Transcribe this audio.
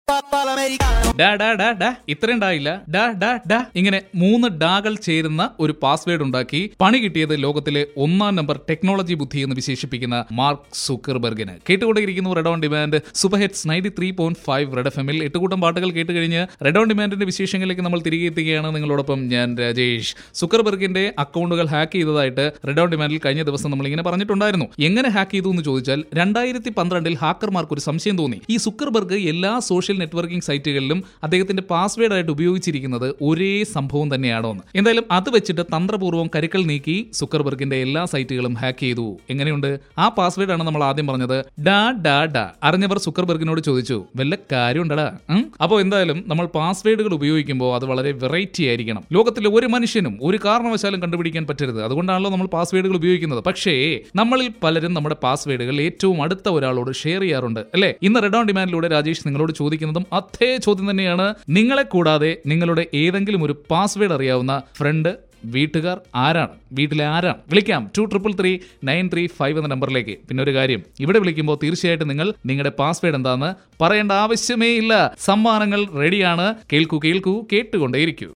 ഡാ ഡാ ഡാ ഡാ ഇത്രയും ഡായില്ല ഡാ ഡാ ഡാ ഇങ്ങനെ മൂന്ന് ഡാകൾ ചേരുന്ന ഒരു പാസ്വേഡ് ഉണ്ടാക്കി പണി കിട്ടിയത് ലോകത്തിലെ ഒന്നാം നമ്പർ ടെക്നോളജി ബുദ്ധി എന്ന് വിശേഷിപ്പിക്കുന്ന മാർക്ക് സുക്കർബർഗിന് കേട്ടുകൊണ്ടിരിക്കുന്നു Red on demand super hits ninety three point five Red F എമ്മിൽ എട്ടുകൂട്ടം പാട്ടുകൾ കേട്ട് കഴിഞ്ഞ് റെഡ് ഓൺ ഡിമാൻഡിന്റെ വിശേഷങ്ങളിലേക്ക് നമ്മൾ തിരികെ എത്തുകയാണ് നിങ്ങളോടൊപ്പം ഞാൻ രാജേഷ് സുക്കർബർഗിന്റെ അക്കൗണ്ടുകൾ ഹാക്ക് ചെയ്തതായിട്ട് റെഡ് ഓൺ ഡിമാൻഡിൽ കഴിഞ്ഞ ദിവസം നമ്മൾ ഇങ്ങനെ പറഞ്ഞിട്ടുണ്ടായിരുന്നു എങ്ങനെ ഹാക്ക് ചെയ്തു എന്ന് ചോദിച്ചാൽ രണ്ടായിരത്തി പന്ത്രണ്ടിൽ ഹാക്കർമാർക്ക് ഒരു സംശയം തോന്നി ഈ സുക്കർബർഗ് എല്ലാ സോഷ്യൽ നെറ്റ്വർക്കിംഗ് സൈറ്റുകളിലും അദ്ദേഹത്തിന്റെ പാസ്വേഡ് ആയിട്ട് ഉപയോഗിച്ചിരിക്കുന്നത് ഒരേ സംഭവം തന്നെയാണോ എന്ന് എന്തായാലും അത് വെച്ചിട്ട് തന്ത്രപൂർവ്വം കരുക്കൾ നീക്കി സുക്കർബർഗിന്റെ എല്ലാ സൈറ്റുകളും ഹാക്ക് ചെയ്തു എങ്ങനെയുണ്ട് ആ പാസ്വേഡ് ആണ് നമ്മൾ ആദ്യം പറഞ്ഞത് ഡാ ഡാ ഡാ അറിഞ്ഞവർ സുക്കർബർഗിനോട് ചോദിച്ചു വല്ല കാര്യമുണ്ടടാ ഉം? അപ്പോൾ എന്തായാലും നമ്മൾ പാസ്വേഡുകൾ ഉപയോഗിക്കുമ്പോൾ അത് വളരെ വെറൈറ്റി ആയിരിക്കണം ലോകത്തിലെ ഒരു മനുഷ്യനും ഒരു കാരണവശാലും കണ്ടുപിടിക്കാൻ പറ്റരുത് അതുകൊണ്ടാണല്ലോ നമ്മൾ പാസ്വേഡുകൾ ഉപയോഗിക്കുന്നത് പക്ഷേ നമ്മളിൽ പലരും നമ്മുടെ പാസ്വേഡുകൾ ഏറ്റവും അടുത്ത ഒരാളോട് ഷെയർ ചെയ്യാറുണ്ട് അല്ലേ ഇന്ന് റെഡ് ഓൺ ഡിമാൻഡിലൂടെ രാജേഷ് നിങ്ങളോട് ചോദിക്കുന്നതും അതേ ചോദ്യം തന്നെയാണ് നിങ്ങളെ കൂടാതെ നിങ്ങളുടെ ഏതെങ്കിലും ഒരു പാസ്വേഡ് അറിയാവുന്ന ഫ്രണ്ട് വീട്ടുകാർ ആരാണ് വീട്ടിലെ ആരാണ് വിളിക്കാം two triple three nine three five എന്ന നമ്പറിലേക്ക് പിന്നെ ഒരു കാര്യം ഇവിടെ വിളിക്കുമ്പോൾ തീർച്ചയായിട്ടും നിങ്ങൾ നിങ്ങളുടെ പാസ്വേഡ് എന്താണെന്ന് പറയേണ്ട ആവശ്യമേ ഇല്ല സമ്മാനങ്ങൾ റെഡിയാണ് കേൾക്കൂ കേൾക്കൂ കേട്ടുകൊണ്ടേയിരിക്കൂ